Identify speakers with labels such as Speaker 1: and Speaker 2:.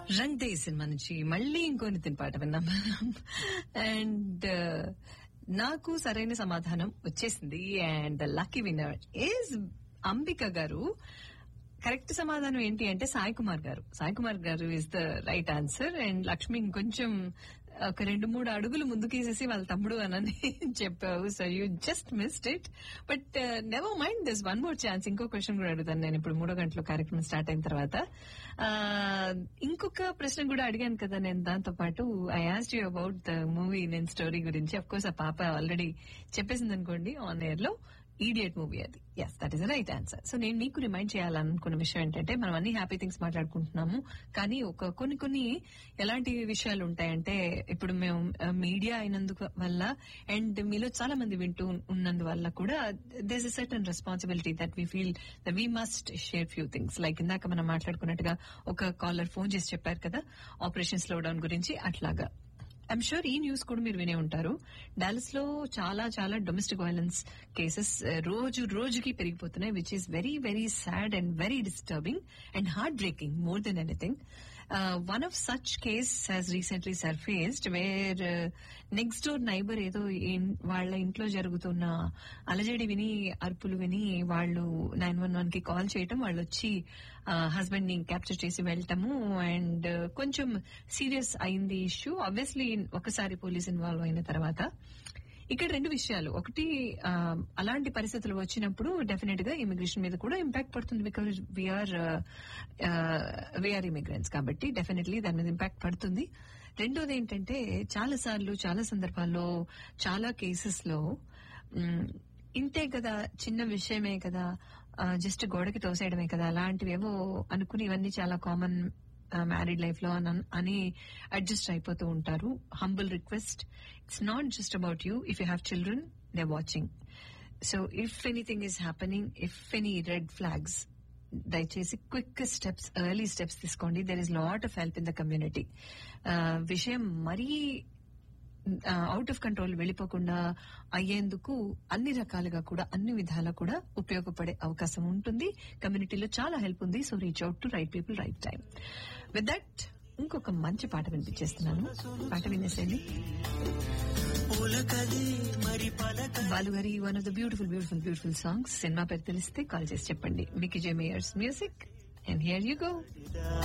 Speaker 1: Rang they cinema నుంచి మళ్ళీ ఇంకో నితిన్ పాట విన్నాం అండ్ నాకు సరైన సమాధానం వచ్చేసింది and the lucky winner is Ambika గారు కరెక్ట్ సమాధానం ఏంటి అంటే సాయి కుమార్ గారు సాయి కుమార్ గారు is the right answer and Lakshmi ఇంకొంచెం ఒక రెండు మూడు అడుగులు ముందుకేసేసి వాళ్ళ తమ్ముడు అని చెప్పావు so you just missed it but never mind this one more chance ఇంకో క్వశ్చన్ కూడా అడుగుతాను నేను ఇప్పుడు మూడో గంటలో కార్యక్రమం స్టార్ట్ అయిన తర్వాత ఇంకొక ప్రశ్న కూడా అడిగాను కదా నేను దాంతో పాటు I asked you about the movie నేను స్టోరీ గురించి అఫ్ కోర్స్ ఆ పాప ఆల్రెడీ చెప్పేసింది అనుకోండి ఆన్ ఎయిర్ లో ఈడియట్ మూవీ అది yes that is right answer so నేను మీకు రిమైండ్ చేయాలనుకున్న విషయం ఏంటంటే మనం అన్ని హ్యాపీ థింగ్స్ మాట్లాడుకుంటున్నాము కానీ ఒక కొన్ని కొన్ని ఎలాంటి విషయాలు ఉంటాయంటే ఇప్పుడు మేము మీడియా అయినందుకు వల్ల అండ్ మీలో చాలా మంది వింటూ ఉన్నందువల్ల కూడా does a certain responsibility that we feel that we must share few things like ఇందాక మనం మాట్లాడుకున్నట్టుగా ఒక కాలర్ ఫోన్ చేసి చెప్పారు కదా ఆపరేషన్ స్లో డౌన్ గురించి అట్లాగా ఐఎమ్ షూర్ ఈ న్యూస్ కూడా మీరు వినే ఉంటారు డాలస్ లో చాలా చాలా డొమెస్టిక్ వైలెన్స్ కేసెస్ రోజు రోజుకి పెరిగిపోతున్నాయి which is very very sad and very disturbing and heart breaking more than anything one of such case has recently surfaced where next door neighbour ఏదో వాళ్ళ ఇంట్లో జరుగుతున్న అలజడి విని అరుపులు విని వాళ్ళు నైన్ వన్ వన్ కి కాల్ చేయటం వాళ్ళు వచ్చి హస్బెండ్ ని క్యాప్చర్ చేసి వెళ్ళటము అండ్ కొంచెం సీరియస్ అయింది ఇష్యూ ఆబ్వియస్లీ ఒకసారి పోలీస్ ఇన్వాల్వ్ అయిన తర్వాత ఇక్కడ రెండు విషయాలు ఒకటి అలాంటి పరిస్థితులు వచ్చినప్పుడు డెఫినెట్ గా ఇమిగ్రేషన్ మీద కూడా ఇంపాక్ట్ పడుతుంది బికాజ్ వీఆర్ వీఆర్ ఇమిగ్రెంట్స్ కాబట్టి డెఫినెట్లీ దాని మీద ఇంపాక్ట్ పడుతుంది రెండోది ఏంటంటే చాలా సార్లు చాలా సందర్భాల్లో చాలా కేసెస్ లో ఇంతే కదా చిన్న విషయమే కదా జస్ట్ గోడకి తోసేయడమే కదా అలాంటివి ఏవో అనుకుని ఇవన్నీ చాలా కామన్ మ్యారీడ్ లైఫ్ లో అని అడ్జస్ట్ అయిపోతూ ఉంటారు humble request it's not just about you if you have children they watching so if anything is happening if any red flags దయచేసి క్విక్ స్టెప్స్ ఎర్లీ స్టెప్స్ తీసుకోండి there is lot of help in the community విషయం మరీ out of control వెళ్ళిపోకుండా అయ్యేందుకు అన్ని రకాలుగా కూడా అన్ని విధాలా కూడా ఉపయోగపడే అవకాశం ఉంటుంది కమ్యూనిటీలో చాలా హెల్ప్ ఉంది so reach out to right people right time with that ఇంకొక మంచి పాట వినిపించేస్తున్నాను పాట వినేసేయండి బాలుగారి one of the beautiful beautiful beautiful songs cinema పేరు తెలిస్తే కాల్ చేసి చెప్పండి Mickey J Meyer's music and here you go